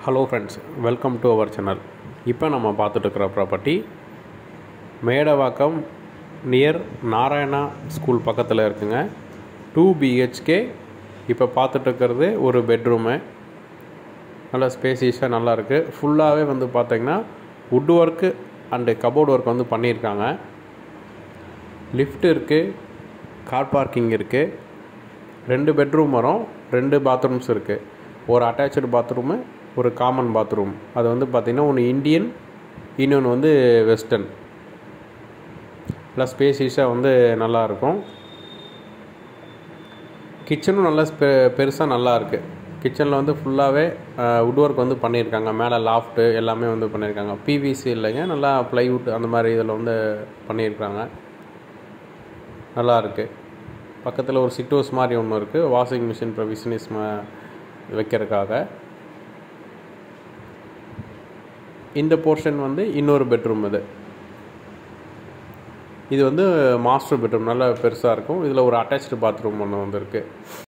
hello friends welcome to our channel இப்போ நம்ம பார்த்துட்டு இருக்கிற property Medavakkam near Narayana school பக்கத்தில் இருக்குங்க டூ பிஹெச்கே இப்போ பார்த்துட்டு இருக்கிறது ஒரு பெட்ரூமு நல்லா ஸ்பேசியஸாக நல்லா இருக்குது ஃபுல்லாகவே வந்து பார்த்தீங்கன்னா wood work and cupboard work வந்து பண்ணியிருக்காங்க லிஃப்ட் இருக்குது கார் பார்க்கிங் இருக்குது ரெண்டு பெட்ரூம் வரும் ரெண்டு பாத்ரூம்ஸ் இருக்குது ஒரு அட்டாச்சு பாத்ரூமு ஒரு காமன் பாத்ரூம் அது வந்து பார்த்திங்கன்னா ஒன்று இந்தியன் இன்னொன்று வந்து வெஸ்டர்ன் நல்லா ஸ்பேசியஸாக வந்து நல்லாயிருக்கும் கிச்சனும் நல்லா ஸ்பெ பெருசாக நல்லா இருக்குது கிச்சனில் வந்து ஃபுல்லாகவே வுட் ஒர்க் வந்து பண்ணியிருக்காங்க மேலே லாஃப்ட்டு எல்லாமே வந்து பண்ணியிருக்காங்க பிவிசி இல்லைங்க நல்லா ப்ளைவுட் அந்த மாதிரி இதில் வந்து பண்ணியிருக்காங்க நல்லா இருக்குது பக்கத்தில் ஒரு சிட் ஹவுஸ் மாதிரி ஒன்று இருக்குது வாஷிங் மிஷின் ப்ரொவிஷனிஸ் வைக்கிறதுக்காக இந்த போர்ஷன் வந்து இன்னொரு பெட்ரூம் இது இது வந்து மாஸ்டர் பெட்ரூம் நல்லா பெருசாக இருக்கும் இதில் ஒரு அட்டாச்சு பாத்ரூம் ஒன்று வந்து இருக்குது